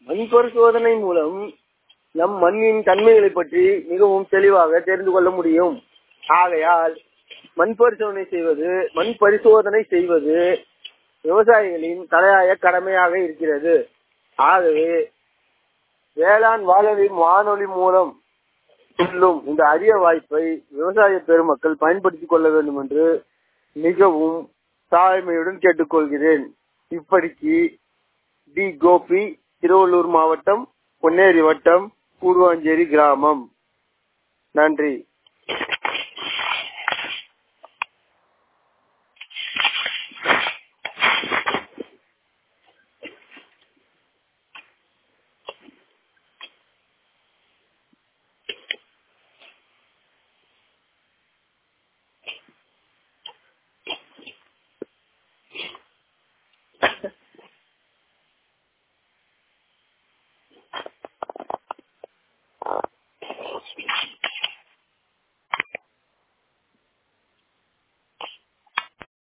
மண் பரிசோதனை மூலம் நம் மண்ணின் தன்மைகளை பற்றி மிகவும் தெளிவாக தெரிந்து கொள்ள முடியும் ஆகையால் மண் பரிசோதனை செய்வது மண் பரிசோதனை செய்வது விவசாயிகளின் தலையாய கடமையாக இருக்கிறது ஆகவே வேளாண் வானொலி வானொலி மூலம் சொல்லும் இந்த அரிய வாய்ப்பை விவசாய பெருமக்கள் பயன்படுத்திக் கொள்ள வேண்டும் என்று மிகவும் தாழ்மையுடன் கேட்டுக்கொள்கிறேன் இப்படிக்கு டி கோபி திருவள்ளூர் மாவட்டம் பொன்னேரி வட்டம் கூடுவாஞ்சேரி கிராமம் நன்றி